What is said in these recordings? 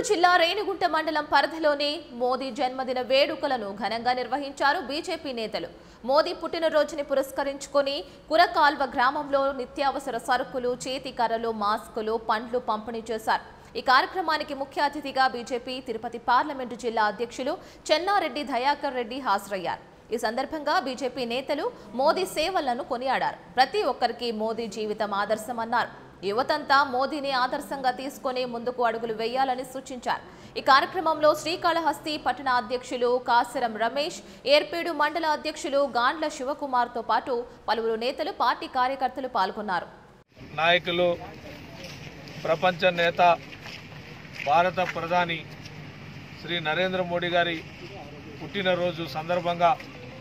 జిల్లా రేణిగుంట మండలం పరిధిలోని మోదీ జన్మదిన వేడుకలను ఘనంగా నిర్వహించారు బీజేపీ నేతలు మోదీ పుట్టినరోజుని పురస్కరించుకొని కురకాల్వ గ్రామంలో నిత్యావసర సరుకులు చేతి కర్రలు మాస్కులు పండ్లు పంపిణీ చేశారు ఈ కార్యక్రమానికి ముఖ్య అతిథిగా బీజేపీ తిరుపతి పార్లమెంటు జిల్లా అధ్యక్షులు చెన్నారెడ్డి దయాకర్ రెడ్డి హాజరయ్యారు ఈ సందర్భంగా బీజేపీ నేతలు మోదీ సేవలను కొనియాడారు ప్రతి ఒక్కరికి మోదీ జీవితం ఆదర్శమన్నారు యువతంతా మోదీని ఆదర్శంగా తీసుకొని ముందుకు అడుగులు వేయాలని సూచించారు ఈ కార్యక్రమంలో శ్రీకాళహస్తి పట్టణ అధ్యక్షులు కాసరం రమేష్ ఏర్పేడు మండల అధ్యక్షులు గాండ్ల శివకుమార్తో పాటు పలువురు నేతలు పార్టీ కార్యకర్తలు పాల్గొన్నారు నాయకులు ప్రపంచ నేత భారత ప్రధాని శ్రీ నరేంద్ర మోడీ గారి పుట్టినరోజు సందర్భంగా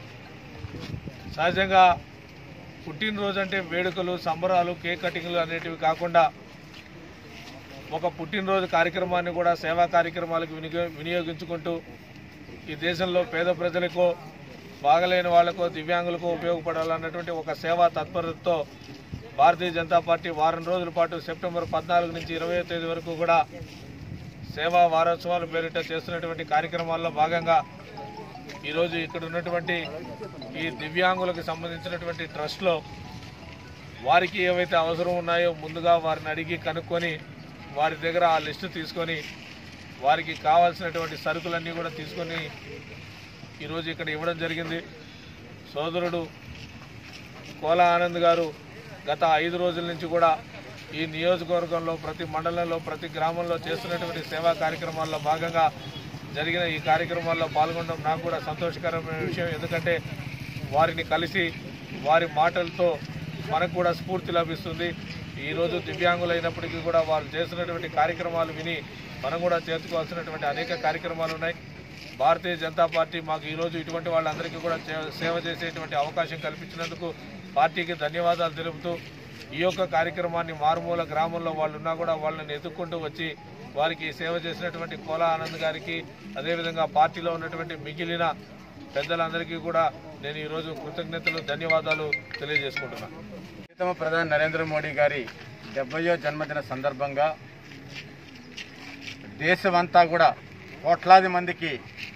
సహజంగా పుట్టినరోజు అంటే వేడుకలు సంబరాలు కేక్ కటింగ్లు అనేటివి కాకుండా ఒక పుట్టినరోజు కార్యక్రమాన్ని కూడా సేవా కార్యక్రమాలకు వినియో వినియోగించుకుంటూ ఈ దేశంలో పేద ప్రజలకో బాగలేని వాళ్ళకో దివ్యాంగులకో ఉపయోగపడాలన్నటువంటి ఒక సేవా తత్పరతతో భారతీయ జనతా పార్టీ వారం రోజుల పాటు సెప్టెంబర్ పద్నాలుగు నుంచి ఇరవై తేదీ వరకు కూడా సేవా వారోత్సవాల పేరిట చేస్తున్నటువంటి కార్యక్రమాల్లో భాగంగా ఈరోజు ఇక్కడ ఉన్నటువంటి ఈ దివ్యాంగులకు సంబంధించినటువంటి ట్రస్ట్లో వారికి ఏవైతే అవసరం ఉన్నాయో ముందుగా వారిని అడిగి కనుక్కొని వారి దగ్గర ఆ లిస్టు తీసుకొని వారికి కావాల్సినటువంటి సరుకులన్నీ కూడా తీసుకొని ఈరోజు ఇక్కడ ఇవ్వడం జరిగింది సోదరుడు కోలా ఆనంద్ గారు గత ఐదు రోజుల నుంచి కూడా ఈ నియోజకవర్గంలో ప్రతి మండలంలో ప్రతి గ్రామంలో చేస్తున్నటువంటి సేవా కార్యక్రమాల్లో భాగంగా జరిగిన ఈ కార్యక్రమాల్లో పాల్గొనడం నాకు కూడా సంతోషకరమైన విషయం ఎందుకంటే వారిని కలిసి వారి మాటలతో మనకు కూడా స్ఫూర్తి లభిస్తుంది ఈరోజు దివ్యాంగులైనప్పటికీ కూడా వారు చేస్తున్నటువంటి కార్యక్రమాలు విని మనం కూడా చేర్చుకోవాల్సినటువంటి అనేక కార్యక్రమాలు ఉన్నాయి భారతీయ జనతా పార్టీ మాకు ఈరోజు ఇటువంటి వాళ్ళందరికీ కూడా చే- సేవ చేసేటువంటి అవకాశం కల్పించినందుకు పార్టీకి ధన్యవాదాలు తెలుపుతూ ఈ యొక్క కార్యక్రమాన్ని మారుమూల గ్రామంలో వాళ్ళు ఉన్నా కూడా వాళ్ళని ఎదుక్కుంటూ వచ్చి వారికి సేవ చేసినటువంటి కోలా ఆనంద్ గారికి అదేవిధంగా పార్టీలో ఉన్నటువంటి మిగిలిన పెద్దలందరికీ కూడా నేను ఈరోజు కృతజ్ఞతలు ధన్యవాదాలు తెలియజేసుకుంటున్నాను ప్రీతమ ప్రధాని నరేంద్ర మోడీ గారి డెబ్బయో జన్మదిన సందర్భంగా దేశమంతా కూడా కోట్లాది మందికి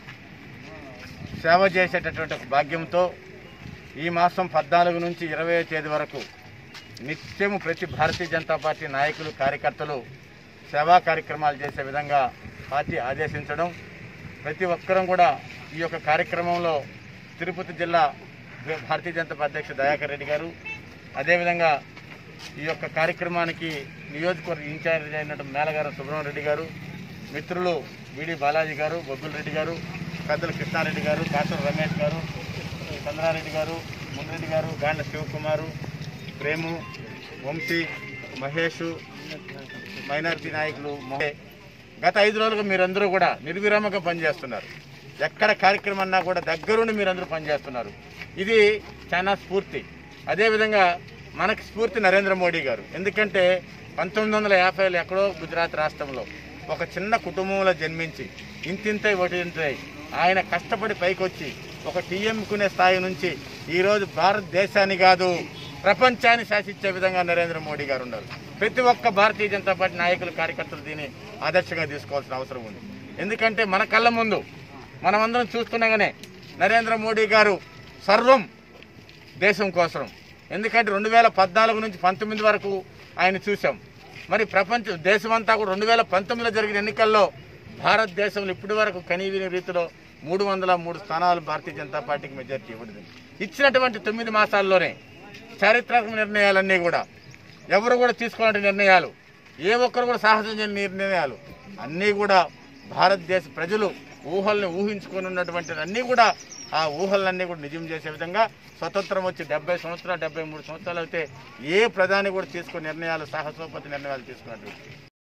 సేవ చేసేటటువంటి ఒక భాగ్యంతో ఈ మాసం పద్నాలుగు నుంచి ఇరవై తేదీ వరకు నిత్యము ప్రతి భారతీయ జనతా పార్టీ నాయకులు కార్యకర్తలు సేవా కార్యక్రమాలు చేసే విధంగా పార్టీ ఆదేశించడం ప్రతి ఒక్కరం కూడా ఈ యొక్క కార్యక్రమంలో తిరుపతి జిల్లా భారతీయ జనతా పార్టీ అధ్యక్షుడు దయాకర్ రెడ్డి గారు అదేవిధంగా ఈ యొక్క కార్యక్రమానికి నియోజకవర్గ ఇన్ఛార్జ్ అయినటువంటి మేలగారు సుబ్రహ్మణ్య రెడ్డి గారు మిత్రులు విడి బాలాజీ గారు బొగ్గుల రెడ్డి గారు పెద్దల కృష్ణారెడ్డి గారు కాసర రమేష్ గారు చంద్రారెడ్డి గారు మున్రెడ్డి గారు గాండ్ల శివకుమారు ప్రేము వంశీ మహేష్ మైనారిటీ నాయకులు మొహే- గత ఐదు రోజులుగా మీరందరూ కూడా నిర్విరామంగా పనిచేస్తున్నారు ఎక్కడ కార్యక్రమం అన్నా కూడా దగ్గరుండి మీరందరూ పనిచేస్తున్నారు ఇది చాలా స్ఫూర్తి అదేవిధంగా మనకి స్ఫూర్తి నరేంద్ర మోడీ గారు ఎందుకంటే పంతొమ్మిది వందల యాభైలో ఎక్కడో గుజరాత్ రాష్ట్రంలో ఒక చిన్న కుటుంబంలో జన్మించి ఇంతింతై ఒకటింతై ఆయన కష్టపడి పైకొచ్చి ఒక టీఎంకునే స్థాయి నుంచి ఈరోజు భారతదేశాన్ని కాదు ప్రపంచాన్ని శాసించే విధంగా నరేంద్ర మోడీ గారు ఉన్నారు ప్రతి ఒక్క భారతీయ జనతా పార్టీ నాయకులు కార్యకర్తలు దీన్ని ఆదర్శంగా తీసుకోవాల్సిన అవసరం ఉంది ఎందుకంటే మన కళ్ళ ముందు మనమందరం చూస్తుండగానే నరేంద్ర మోడీ గారు సర్వం దేశం కోసం ఎందుకంటే రెండు వేల పద్నాలుగు నుంచి పంతొమ్మిది వరకు ఆయన చూసాం మరి ప్రపంచ దేశమంతా కూడా రెండు వేల పంతొమ్మిదిలో జరిగిన ఎన్నికల్లో భారతదేశంలో ఇప్పటి వరకు కనీవిని రీతిలో మూడు వందల మూడు స్థానాలు భారతీయ జనతా పార్టీకి మెజార్టీ ఇవ్వడం ఇచ్చినటువంటి తొమ్మిది మాసాల్లోనే చారిత్రాత్మక నిర్ణయాలన్నీ కూడా ఎవరు కూడా తీసుకోవాలంటే నిర్ణయాలు ఏ ఒక్కరు కూడా సాహసం చేయని నిర్ణయాలు అన్నీ కూడా భారతదేశ ప్రజలు ఊహల్ని ఊహించుకొని ఉన్నటువంటి అన్నీ కూడా ఆ ఊహలన్నీ కూడా నిజం చేసే విధంగా స్వతంత్రం వచ్చి డెబ్బై సంవత్సరాలు డెబ్బై మూడు సంవత్సరాలు అయితే ఏ ప్రధాని కూడా తీసుకునే నిర్ణయాలు సాహసోపతి నిర్ణయాలు తీసుకున్నట్టు